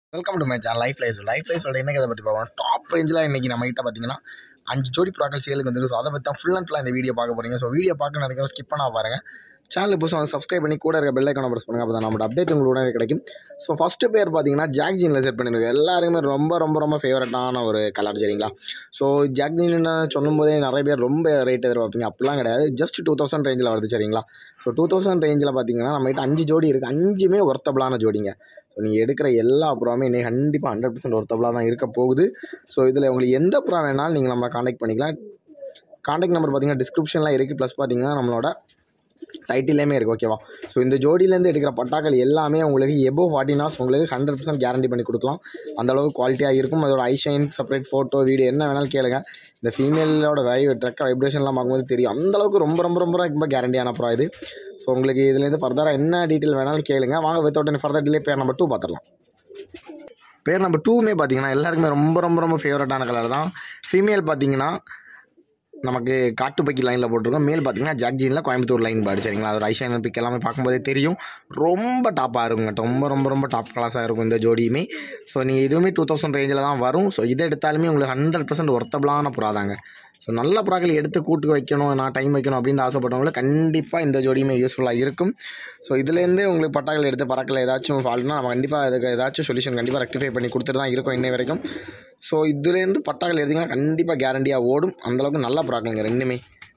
welcome to my channel life life life லைஃபோட என்ன கதை பற்றி பார்ப்போம் டாப் ரேஞ்சில் இன்றைக்கி நம்ம கிட்ட பார்த்தீங்கன்னா அஞ்சு ஜோடி ப்ராடக்ட் சேலுக்கு வந்து ஸோ அதை பற்றி தான் ஃபுல் அண்ட் ஃபுல்லாக இந்த வீடியோ பார்க்க போகிறீங்க ஸோ வீடியோ பார்க்க நினைக்கிறோம் ஸ்கிப் பண்ணா பாருங்கள் சேனல் புதுசாக வந்து சப்ஸ்கிரைப் பண்ணி கூட இருக்க பெல் ஐக்கான ப்ரெஸ் பண்ணுங்கள் அப்போ தான் நம்மளோட அப்டேட் உங்களோட கிடைக்கும் ஸோ ஃபஸ்ட்டு பேர் பார்த்தீங்கன்னா ஜாக் ஜீனில் செட் பண்ணியிருக்கோம் எல்லாருக்குமே ரொம்ப ரொம்ப ரொம்ப ஃபேவரட்டான ஒரு கலர் சரிங்களா ஸோ ஜாக் ஜீன் சொல்லும் போதே நிறைய பேர் ரொம்ப ரேட் எதிர்பார்ப்பீங்க அப்படிலாம் கிடையாது ஜஸ்ட் டூ தௌசண்ட் ரேஞ்சில் வருது சரிங்களா ஸோ டூ தௌசண்ட் ரேஞ்சில் பார்த்தீங்கன்னா நம்மகிட்ட அஞ்சு ஜோடி இருக்குது அஞ்சுமே ஒர்த்தபிளான ஜோடிங்க ஸோ நீங்கள் எடுக்கிற எல்லா ப்ராமே இன்னைக்கு கண்டிப்பாக ஹண்ட்ரட் பர்சன்ட் ஒர்த்தபிளாக தான் இருக்க போகுது ஸோ இதில் உங்களுக்கு எந்த ப்ரா வேணாலும் நீங்கள் நம்ம காண்டாக்ட் பண்ணிக்கலாம் காண்டாக்ட் நம்பர் பார்த்தீங்கன்னா டிஸ்கிரிப்ஷனில் இருக்குது ப்ளஸ் பார்த்தீங்கன்னா நம்மளோட டைட்டிலேயுமே இருக்குது ஓகேவா ஸோ இந்த ஜோடியிலேருந்து எடுக்கிற பட்டாக்கள் எல்லாமே உங்களுக்கு எபோ ஃபார்ட்டினாஸ் உங்களுக்கு ஹண்ட்ரட் பர்சன்ட் கேரண்டி பண்ணி கொடுக்கலாம் அந்த அளவுக்கு குவாலிட்டியாக இருக்கும் அதோட ஐஷைன் செப்பரேட் ஃபோட்டோ வீடியோ என்ன வேணாலும் கேளுங்க இந்த ஃபீமேலோட வை ட்ரெக்க வைப்ரேஷன்லாம் பார்க்கும்போது தெரியும் அந்த அளவுக்கு ரொம்ப ரொம்ப ரொம்ப ரொம்ப கேரண்டியான ப்ரா இது ஸோ உங்களுக்கு இதுலேருந்து ஃபர்தராக என்ன டீட்டெயில் வேணாலும் கேளுங்க வாங்க without any further delay pair number two பார்த்துடலாம் பேர் நம்பர் டூவுமே பார்த்தீங்கன்னா எல்லாருக்குமே ரொம்ப ரொம்ப ரொம்ப ஃபேவரட்டான கலர் தான் ஃபீமேல் பார்த்தீங்கன்னா நமக்கு காட்டுப்பக்கி லைனில் போட்டிருக்கோம் மேல் பார்த்தீங்கன்னா ஜாக்ஜீனில் கோயம்புத்தூர் லைன் பாடு சரிங்களா அதோட ஐஷான பிக் எல்லாமே பார்க்கும்போதே தெரியும் ரொம்ப டாப்பாக இருக்குங்க ரொம்ப ரொம்ப ரொம்ப டாப் கிளாஸாக இருக்கும் இந்த ஜோடியுமே ஸோ நீங்கள் இதுவுமே டூ தௌசண்ட் ரேஞ்சில் தான் வரும் ஸோ இதை எடுத்தாலுமே உங்களுக்கு ஹண்ட்ரட் பர்சன்ட் ஒர்த்தபிளான புறாதாங்க ஸோ நல்ல புறாக்கள் எடுத்து கூட்டு வைக்கணும் நான் டைம் வைக்கணும் அப்படின்னு ஆசைப்பட்டவங்களுக்கு கண்டிப்பாக இந்த ஜோடியுமே யூஸ்ஃபுல்லாக இருக்கும் ஸோ இதுலேருந்து உங்களுக்கு பட்டாக்கள் எடுத்து பறக்கல ஏதாச்சும் ஃபால்ட்னா நம்ம கண்டிப்பாக அதுக்கு ஏதாச்சும் சொல்யூஷன் கண்டிப்பாக ரெக்டிஃபை பண்ணி கொடுத்துட்டு தான் இருக்கோம் இன்னை வரைக்கும் ஸோ இதுலேருந்து பட்டாக்கள் எடுத்திங்கன்னா கண்டிப்பாக கேரண்டியாக ஓடும் அந்தளவுக்கு நல்ல புறாக்களுங்க ரெண்டுமே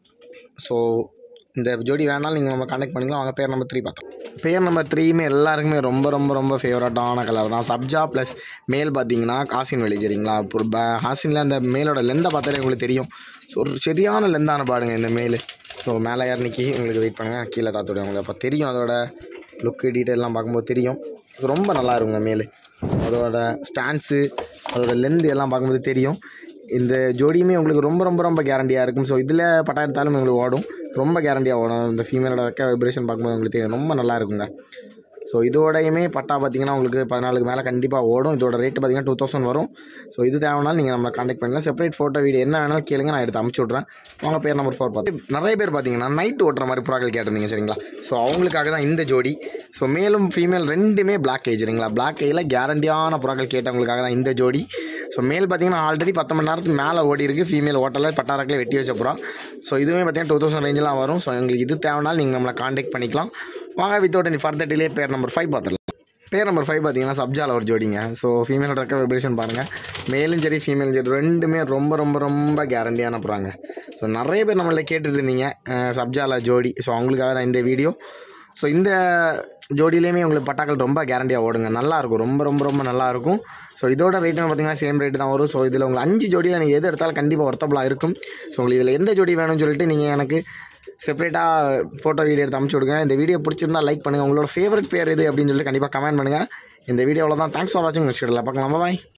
ஸோ இந்த ஜோடி வேணாலும் நீங்கள் நம்ம கான்டாக்ட் பண்ணிக்கலாம் அவங்க பேர் நம்பர் த்ரீ பார்த்தோம் பேர் நம்பர் த்ரீயுமே எல்லாருக்குமே ரொம்ப ரொம்ப ரொம்ப ஃபேவரட்டான கலர் தான் சப்ஜா ப்ளஸ் மேல் பார்த்தீங்கன்னா காசின் வெளி சரிங்களா அப்புறம் ப- ஹாசினில் அந்த மேலோட லெந்தை பார்த்தாலே உங்களுக்கு தெரியும் ஸோ ஒரு சரியான லெந்தான பாடுங்க இந்த மேல் ஸோ மேலே இறங்கி உங்களுக்கு வெயிட் பண்ணுங்கள் கீழே தாத்துடைய உங்களுக்கு அப்போ தெரியும் அதோட லுக்கு டீட்டெயிலாம் பார்க்கும்போது தெரியும் இது ரொம்ப நல்லா இருக்குங்க மேல் அதோட ஸ்டான்ஸு அதோட லென்த் எல்லாம் பார்க்கும்போது தெரியும் இந்த ஜோடியுமே உங்களுக்கு ரொம்ப ரொம்ப ரொம்ப கேரண்டியாக இருக்கும் ஸோ இதில் பட்டா எடுத்தாலும் உங்களுக்கு ஓடும் ரொம்ப கேரண்டியாக ஓடும் இந்த ஃபீமேலோட ரெக்க வைப்ரேஷன் பார்க்கும்போது உங்களுக்கு தெரியும் ரொம்ப நல்லா இருக்குங்க ஸோ இதோடையுமே பட்டா பார்த்தீங்கன்னா உங்களுக்கு பதினாலுக்கு மேலே கண்டிப்பாக ஓடும் இதோட ரேட்டு பார்த்தீங்கன்னா டூ தௌசண்ட் வரும் ஸோ இது தேவைனாலும் நீங்கள் நம்மளை காண்டாக்ட் பண்ணலாம் செப்பரேட் ஃபோட்டோ வீடியோ என்ன வேணாலும் கேளுங்க நான் எடுத்து அமுச்சு விட்றேன் உங்க பேர் நம்பர் ஃபோர் பார்த்து நிறைய பேர் பார்த்தீங்கன்னா நைட் ஓட்டுற மாதிரி புறாக்கள் கேட்டிருந்தீங்க சரிங்களா ஸோ அவங்களுக்காக தான் இந்த ஜோடி ஸோ மேலும் ஃபீமேல் ரெண்டுமே பிளாக் ஏஜ் சரிங்களா பிளாக் ஏஜில் கேரண்டியான புறாக்கள் கேட்டவங்களுக்காக தான் இந்த ஜோடி ஸோ மேல் பார்த்தீங்கன்னா ஆல்ரெடி பத்து மணி நேரத்துக்கு மேலே ஓடி இருக்குது ஃபீமேல் ஓட்டலில் பட்டாரக்கில் வெட்டி வச்ச புறா ஸோ இதுவுமே பார்த்தீங்கன்னா டூ தௌசண்ட் ரேஞ்செலாம் வரும் ஸோ எங்களுக்கு இது தேவைனாலும் நீங்கள் நம்மளை காண்டாக்ட் பண்ணிக்கலாம் வாங்க without any further delay pair number five பார்த்துடலாம் பேர் நம்பர் ஃபைவ் பார்த்தீங்கன்னா சப்ஜால ஒரு ஜோடிங்க ஸோ ஃபீமேல் ரெக்க வைப்ரேஷன் பாருங்கள் மேலும் சரி ஃபீமேலும் சரி ரெண்டுமே ரொம்ப ரொம்ப ரொம்ப கேரண்டியான புறாங்க ஸோ நிறைய பேர் நம்மள கேட்டுட்டு இருந்தீங்க அஹ், சப்ஜால ஜோடி ஸோ அவங்களுக்காக தான் இந்த வீடியோ ஸோ இந்த ஜோடியிலையுமே உங்களுக்கு பட்டாக்கள் ரொம்ப கேரண்டியாக ஓடுங்க நல்லா இருக்கும் ரொம்ப ரொம்ப ரொம்ப நல்லா இருக்கும் ஸோ இதோட ரேட்டு பார்த்தீங்கன்னா சேம் ரேட்டு தான் வரும் ஸோ இதில் உங்களுக்கு அஞ்சு ஜோடியில் நீங்கள் எது எடுத்தாலும் கண்டிப்பாக ஒர்த்தபுளாக இருக்கும் ஸோ உங்களுக்கு இதில் எந்த ஜோடி வேணும்னு சொல்லிட்டு நீங்கள் எனக்கு செப்பரேட்டாக ஃபோட்டோ வீடியோ எடுத்து அமுச்சு விடுங்க இந்த வீடியோ பிடிச்சிருந்தா லைக் பண்ணுங்கள் உங்களோட ஃபேவரட் பேர் எது அப்படின்னு சொல்லிட்டு கண்டிப்பாக கமெண்ட் பண்ணுங்கள் இந்த வீடியோவில் தான் தேங்க்ஸ் ஃபார் வாட்சிங் நெக்ஸ்ட் வீடியோவில் பார்க்கலாம் பாய்